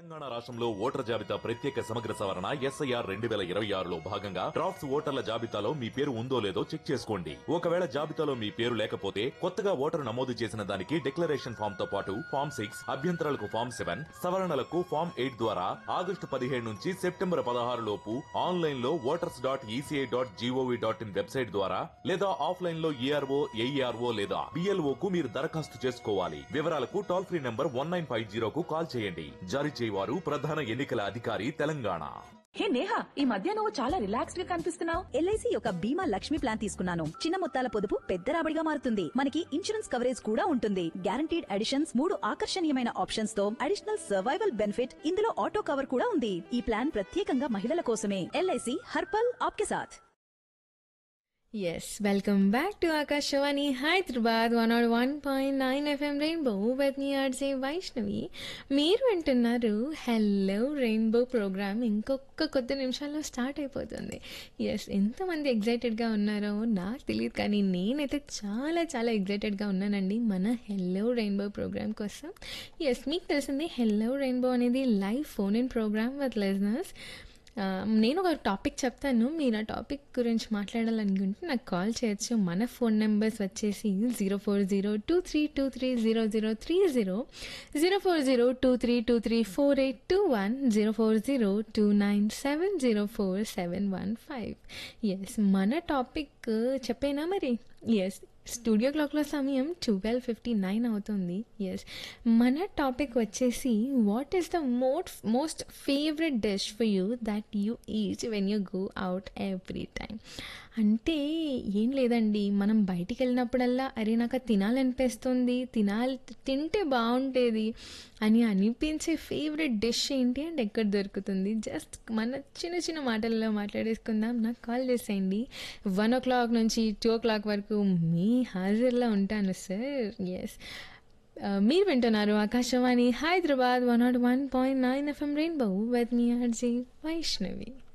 తెలంగాణ రాష్ట్రంలో ఓటర్ జాబితా ప్రత్యేక సమగ్ర సవరణ ఎస్ఐఆర్ రెండు వేల ఇరవై ఆరులో భాగంగా డ్రాఫ్ట్స్ ఓటర్ల జాబితాలో మీ పేరు ఉందో లేదో చెక్ చేసుకోండి ఒకవేళ జాబితాలో మీ పేరు లేకపోతే కొత్తగా ఓటరు నమోదు చేసిన దానికి డిక్లరేషన్ ఫామ్ తో పాటు ఫామ్ సిక్స్ అభ్యంతరాలకు ఫామ్ సెవెన్ సవరణలకు ఫామ్ ఎయిట్ ద్వారా ఆగస్టు పదిహేడు నుంచి సెప్టెంబర్ పదహారు లోపు ఆన్లైన్ లో voters dot ECI dot GOV dot in website ద్వారా లేదా ఆఫ్లైన్ లో ఈఆర్ఓ ఏఈఆర్ఓ లేదా బిఎల్ఓ కు మీరు దరఖాస్తు చేసుకోవాలి వివరాలకు toll free number one nine five జీరోకు కాల్ చేయండి జారీ చేయవారు ప్రధాన ఎన్నికల అధికారి తెలంగాణ హే నేహా ఈ మధ్య నువ్వు చాలా రిలాక్స్డ్ గా కనిపిస్తున్నావు ఎల్ఐసి యొక్క బీమా లక్ష్మి ప్లాన్ తీసుకున్నాను చిన్న మొత్తాల పొదుపు పెద్ద రాబడిగా మారుతుంది మనకి ఇన్సూరెన్స్ కవరేజ్ కూడా ఉంటుంది గ్యారంటీడ్ అడిషన్స్ మూడు ఆకర్షణీయమైన ఆప్షన్స్ తో అడిషనల్ సర్వైవల్ బెనిఫిట్ ఇందులో ఆటో కవర్ కూడా ఉంది ఈ ప్లాన్ ప్రత్యేకంగా మహిళల కోసమే ఎల్ఐసి హర్పల్ ఆప్కే సాథ్ Yes, welcome back to Akashawani Hyderabad 101.9 FM Rainbow with me RJ Vaishnavi. మీరు వింటున్నారు హెల్లో రెయిన్బో ప్రోగ్రామ్ ఇంకొక కొద్ది నిమిషాల్లో స్టార్ట్ అయిపోతుంది ఎస్ ఎంతమంది ఎగ్జైటెడ్గా ఉన్నారో నాకు తెలియదు కానీ నేనైతే చాలా చాలా ఎగ్జైటెడ్గా ఉన్నానండి మన హెల్లో రెయిన్బో ప్రోగ్రామ్ కోసం ఎస్ మీకు తెలిసింది హెల్లో రెయిన్బో అనేది live phone in program with listeners ఆ, నేను ఒక టాపిక్ చెప్తాను మీరు ఆ టాపిక్ గురించి మాట్లాడాలనుకుంటే నాకు కాల్ చేయొచ్చు మన ఫోన్ నెంబర్స్ వచ్చేసి zero four zero two three two three zero zero three zero zero four zero two three two three four eight two one zero four zero two nine seven zero four seven one five yes మన topic చెప్పేనా మరి yes studio క్లాక్లో సమయం twelve fifty nine అవుతుంది yes మన topic వచ్చేసి what is the most most favourite dish for you that you eat when you go out every time అంటే ఏం లేదండి మనం బయటికి వెళ్ళినప్పుడల్లా అరే నాకు అది తినాలనిపిస్తుంది తినాలి తింటే బాగుంటేది అని అనిపించే ఫేవరెట్ డిష్ ఏంటి అండ్ ఎక్కడ దొరుకుతుంది జస్ట్ మన చిన్న చిన్న మాటల్లో మాట్లాడేసుకుందాం నాకు కాల్ చేసేయండి వన్ ఓ క్లాక్ నుంచి టూ ఓ క్లాక్ వరకు మీ హాజరులో ఉంటాను సార్ ఎస్ మీరు వింటున్నారు Akashvani Hyderabad one not one point nine FM rainbow with మీ ఆర్జీ వైష్ణవి